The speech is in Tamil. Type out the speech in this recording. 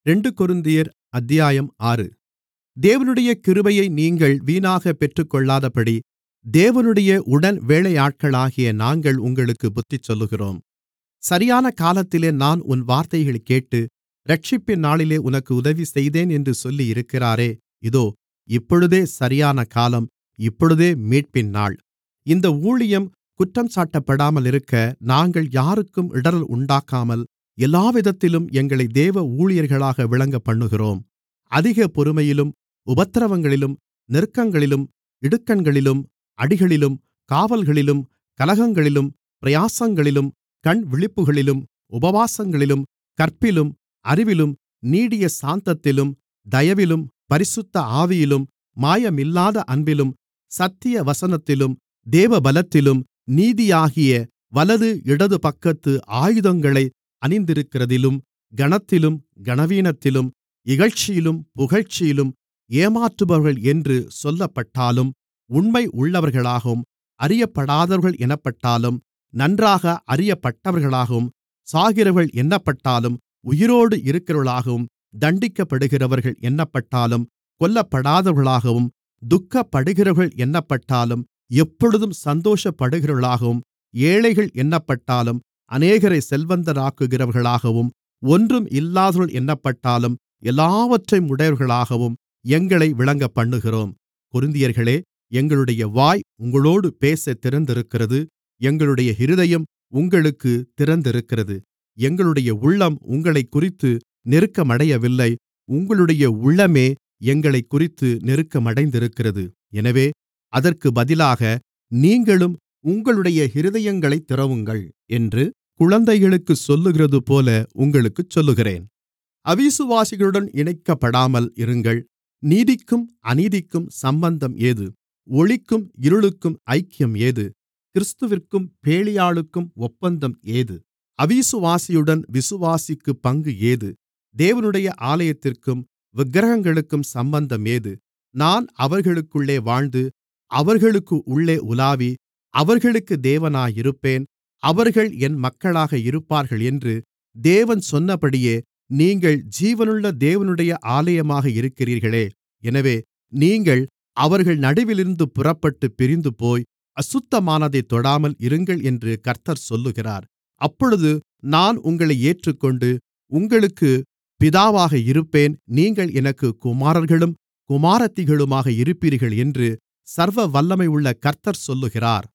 ரெண்டு கொரிந்தியர் அத்தியாயம் ஆறு தேவனுடைய கிருபையை நீங்கள் வீணாகப் பெற்றுக்கொள்ளாதபடி தேவனுடைய உடன்வேலையாட்களாகிய நாங்கள் உங்களுக்குப் புத்திசொல்லுகிறோம் சரியான காலத்திலே நான் உன் வார்த்தைகளைக் கேட்டு இரட்சிப்பின் நாளிலே உனக்கு உதவி செய்தேன் என்று சொல்லியிருக்கிறாரே இதோ இப்பொழுதே சரியான காலம் இப்பொழுதே மீட்பின் நாள் இந்த ஊழியம் குற்றஞ்சாட்டப்படாமலிருக்க நாங்கள் யாருக்கும் இடறல் உண்டாக்காமல் எல்லாவிதத்திலும் எங்களை தேவ ஊழியர்களாக விளங்கப்பண்ணுகிறோம் அதிக பொறுமையிலும் உபத்திரவங்களிலும் நெருக்கங்களிலும் இடுக்கண்களிலும் அடிகளிலும் காவல்களிலும் கலகங்களிலும் பிரயாசங்களிலும் கண்விழிப்புகளிலும் உபவாசங்களிலும் கற்பிலும் அறிவிலும் நீடிய சாந்தத்திலும் தயவிலும் பரிசுத்த ஆவியிலும் மாயமில்லாத அன்பிலும் சத்திய வசனத்திலும் தேவபலத்திலும் நீதியாகிய வலது இடது பக்கத்து ஆயுதங்களை அணிந்திருக்கிறதிலும் கனத்திலும் கனவீனத்திலும் இகழ்ச்சியிலும் புகழ்ச்சியிலும் ஏமாற்றுபவர்கள் என்று சொல்லப்பட்டாலும் உண்மை உள்ளவர்களாகவும் அறியப்படாதவர்கள் எனப்பட்டாலும் நன்றாக அறியப்பட்டவர்களாகவும் சாகிறவர்கள் என்னப்பட்டாலும் உயிரோடு இருக்கிறவர்களாகவும் தண்டிக்கப்படுகிறவர்கள் என்னப்பட்டாலும் கொல்லப்படாதவர்களாகவும் துக்கப்படுகிறவர்கள் என்னப்பட்டாலும் எப்பொழுதும் சந்தோஷப்படுகிறவர்களாகவும் ஏழைகள் என்னப்பட்டாலும் அநேகரை செல்வந்தராக்குகிறவர்களாகவும் ஒன்றும் இல்லாதவர்கள் என்னப்பட்டாலும் எல்லாவற்றையும் உடையவர்களாகவும் எங்களை விளங்கப்பண்ணுகிறோம் கொரிந்தியர்களே எங்களுடைய வாய் உங்களோடு பேசத் திறந்திருக்கிறது எங்களுடைய இருதயம் உங்களுக்குத் திறந்திருக்கிறது எங்களுடைய உள்ளம் உங்களைக்குறித்து நெருக்கமடையவில்லை உங்களுடைய உள்ளமே எங்களைக்குறித்து நெருக்கமடைந்திருக்கிறது எனவே அதற்கு பதிலாக நீங்களும் உங்களுடைய இருதயங்களைத் திறவுங்கள் என்று குழந்தைகளுக்குச் சொல்லுகிறதுபோல உங்களுக்குச் சொல்லுகிறேன் அவிசுவாசிகளுடன் இணைக்கப்படாமல் இருங்கள் நீதிக்கும் அநீதிக்கும் சம்பந்தம் ஏது ஒளிக்கும் இருளுக்கும் ஐக்கியம் ஏது கிறிஸ்துவிற்கும் பேலியாளுக்கும் ஒப்பந்தம் ஏது அவிசுவாசியுடன் விசுவாசிக்குப் பங்கு ஏது தேவனுடைய ஆலயத்திற்கும் விக்கிரகங்களுக்கும் சம்பந்தம் ஏது நான் அவர்களுக்குள்ளே வாழ்ந்து அவர்களுக்கு உள்ளே உலாவி அவர்களுக்கு தேவனாயிருப்பேன் அவர்கள் என் மக்களாக இருப்பார்கள் என்று தேவன் சொன்னபடியே நீங்கள் ஜீவனுள்ள தேவனுடைய ஆலயமாக இருக்கிறீர்களே எனவே நீங்கள் அவர்கள் நடுவிலிருந்து புறப்பட்டுப் பிரிந்துபோய் அசுத்தமானதைத் தொடாமல் இருங்கள் என்று கர்த்தர் சொல்லுகிறார் அப்பொழுது நான் உங்களை ஏற்றுக்கொண்டு உங்களுக்குப் பிதாவாக இருப்பேன் நீங்கள் எனக்குக் குமாரர்களும் குமாரத்திகளுமாக இருப்பீர்கள் என்று சர்வவல்லமையுள்ள கர்த்தர் சொல்லுகிறார்